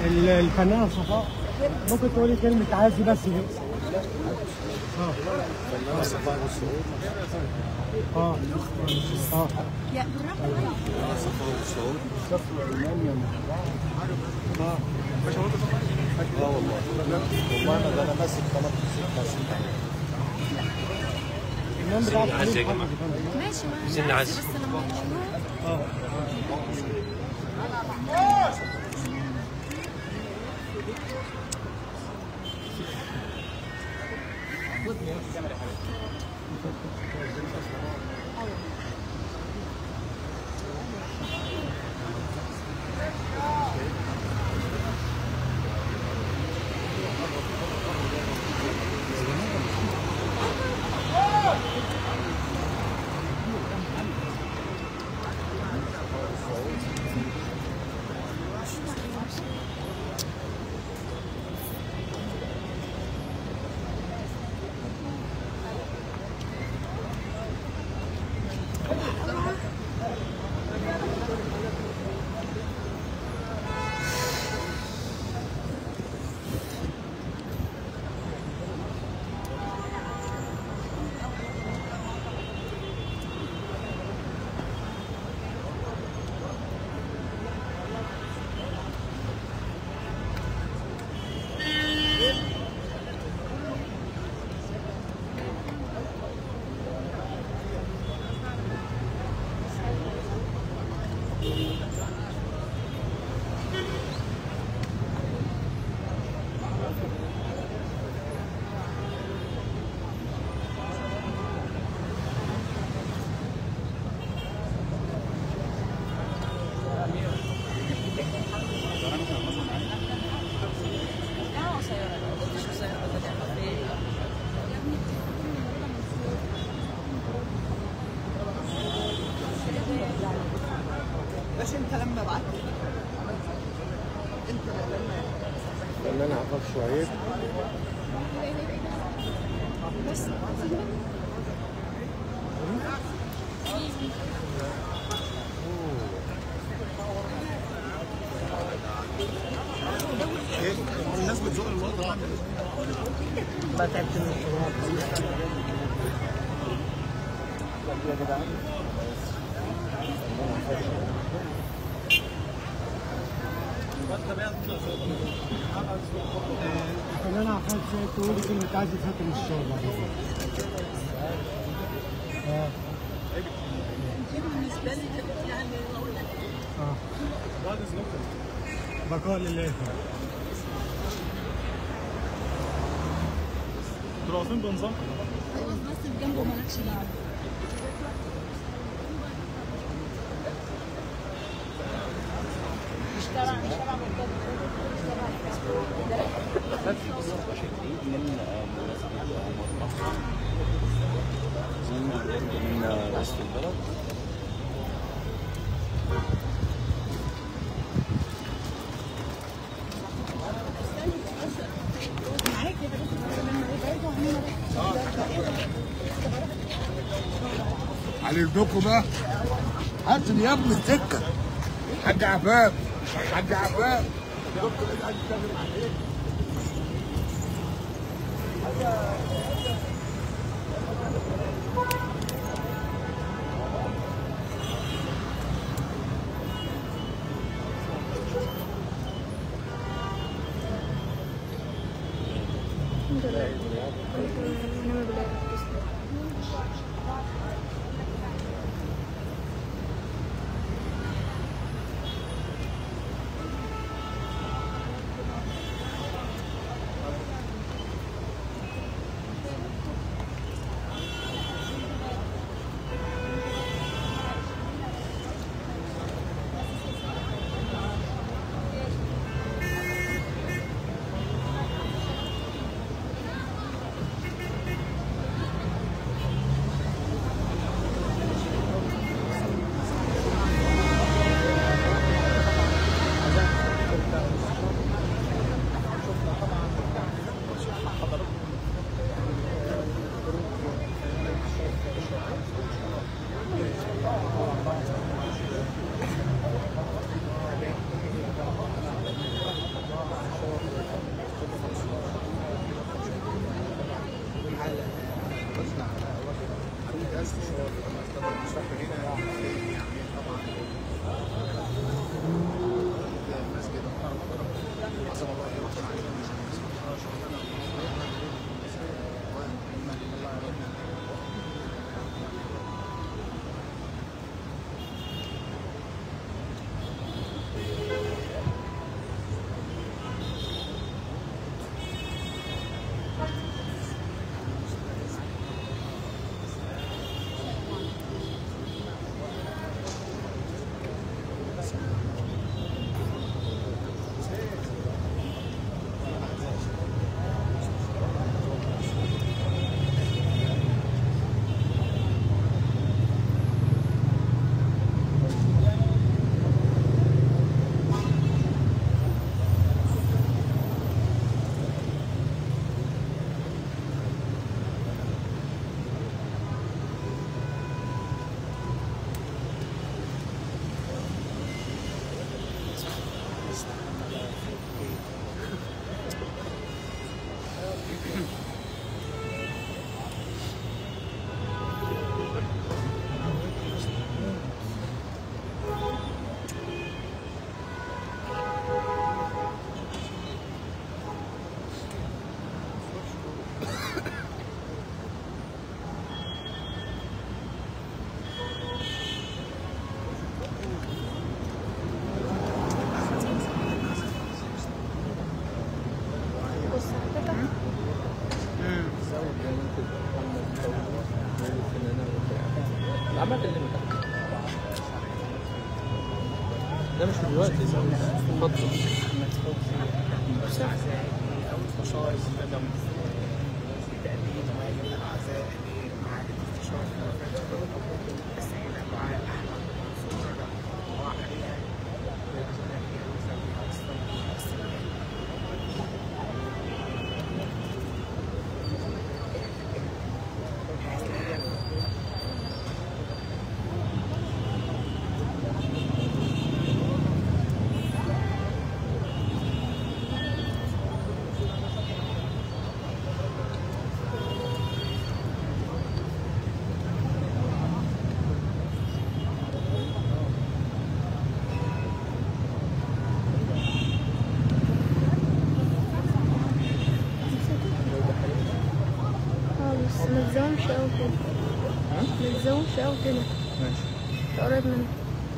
ال- الفنانه صفاء ممكن تقولي كلمه عازي بس دي اه فنانة صفاء والسعود اه اه يا بالراحه فنانة صفاء والسعود اه اه والله والله انا ده انا ماسك قناة ماسك النوم بتاعك عايز يا حلو جماعة. ماشي ما عايزين نعزي. بس لما يشوفوه اه بس انت لما بعت انت لما فنانة عفاف شعيب الناس بتزق الوضع ما تعبت من يا جدعان الفنانه عفاف شويه تقولي كلمه عازي فاتن الشغل بعد كده. اه بالنسبه لي يعني اه بقاء لله انتوا واقفين بنظام خلاص بس جنبه مالكش دعوه من وسط البلد على يدوكوا بقى هاتوا يا ابن السكه حاج عفاف حاج عفاف ده مش دلوقتي اتفضل اه بس ما تزومش قوي كده ما تزومش قوي كده ماشي قريب منه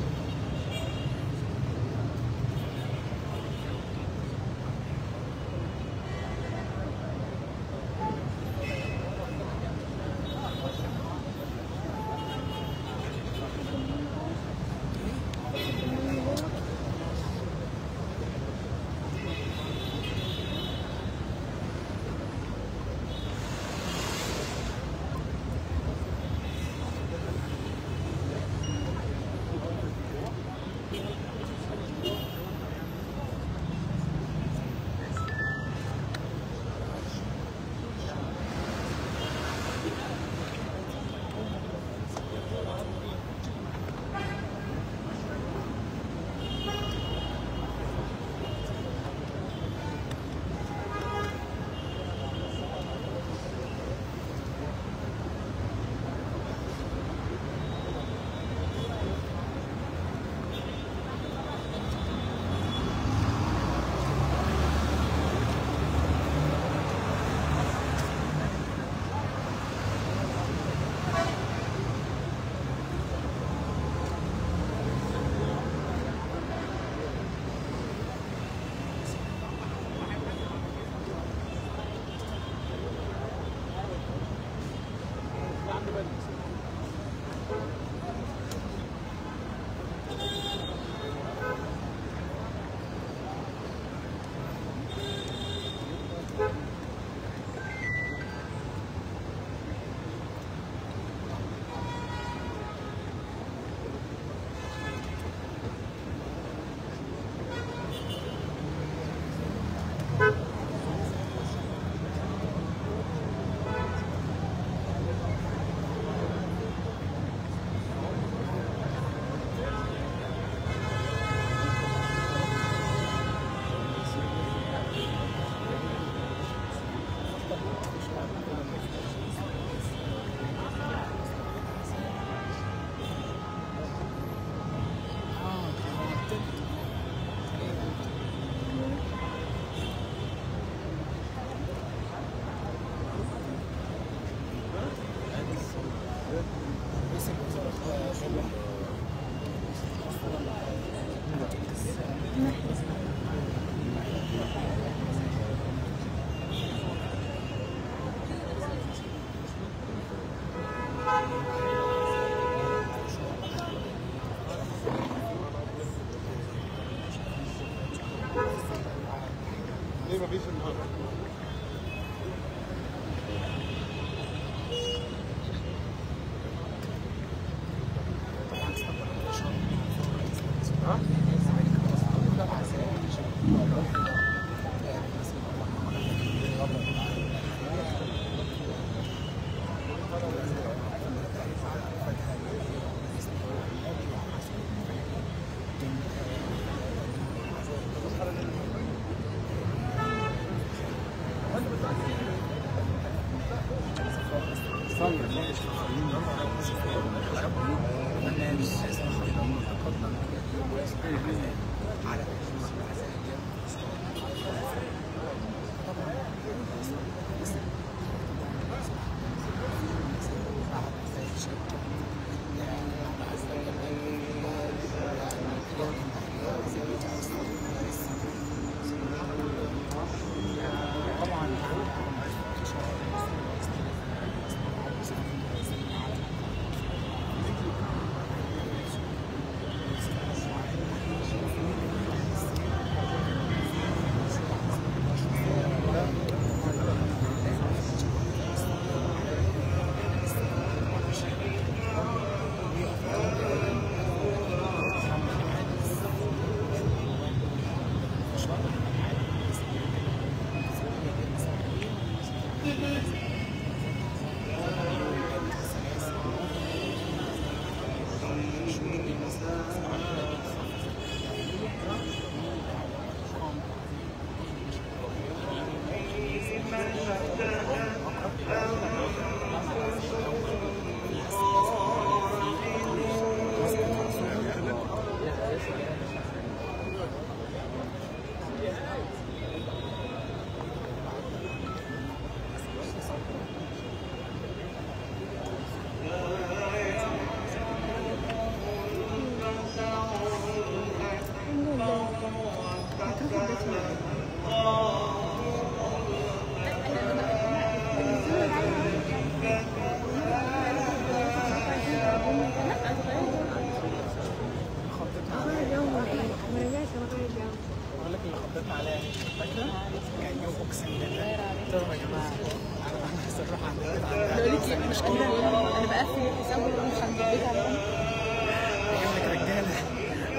ليه مفيش النهارده؟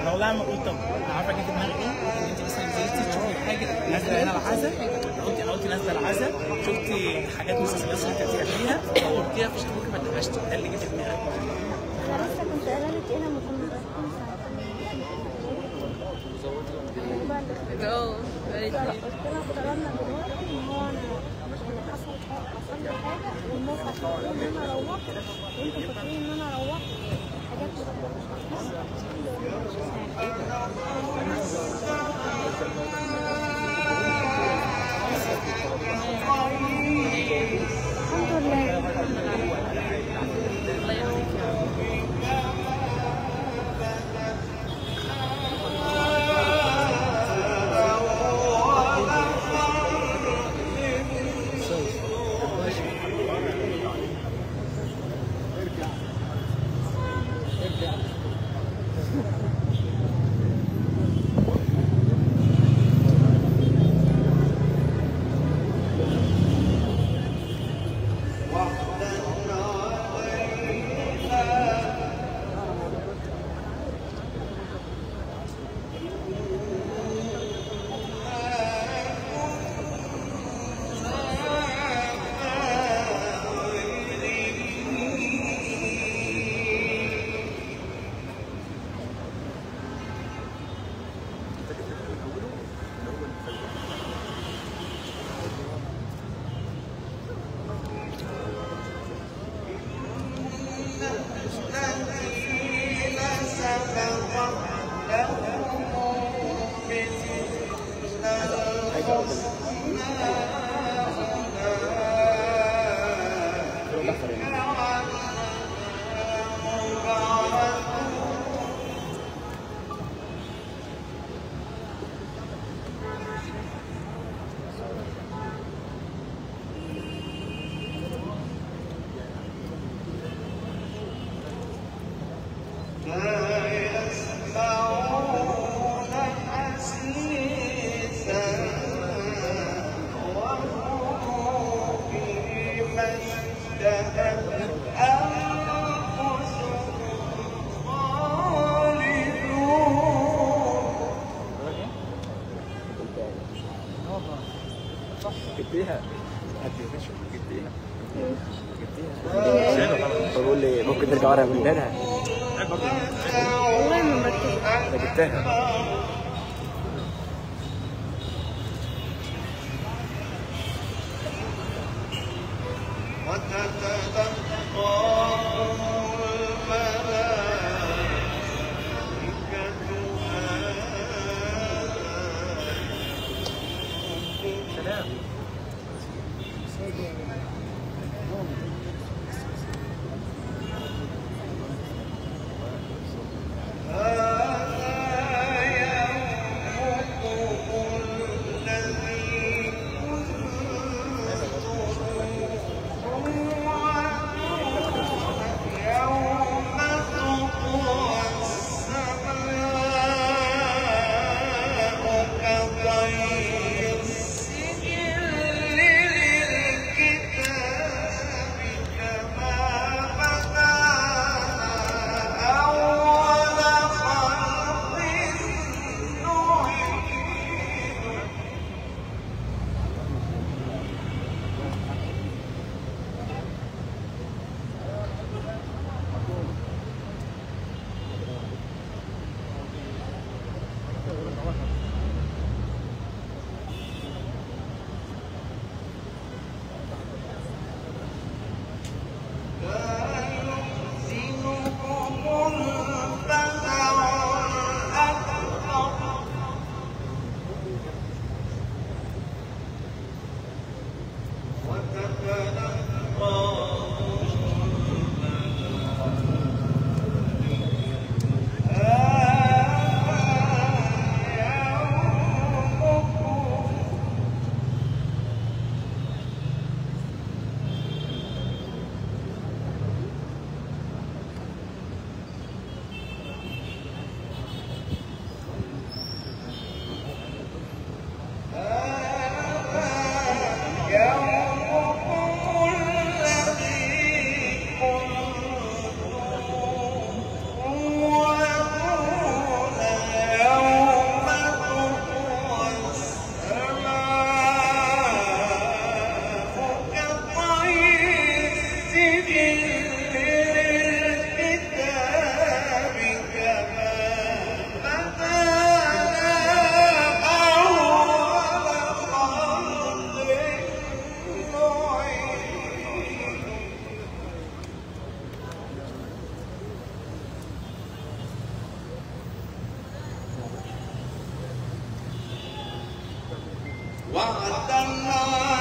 انا والله ما قلت طب عارفه جه في دماغي ايه؟ ان انت مثلا نزلتي تشوفي حاجه نازله هنا العزا قلتي قلتي نازله العزا شفتي حاجات مسلسلات اللي كانت فيها فقلتيها فمش ممكن ما تبقاش ده اللي جه في دماغي انا لسه كنت قايله لك ايه لما كنا رايحين ساعتها اه قلت لها افترضنا دلوقتي ان هو انا يعني حصل حاجه حصل لي حاجه والموقع فاكرين ان انا روحت وانتوا فاكرين ان انا روحت حاجات الحمد لله الله يهديك يا رب جبتيها جبتيها جبتيها بقول لي ممكن نرجع ورا من هنا والله ما مركزة انا جبتها Yeah. وعد الله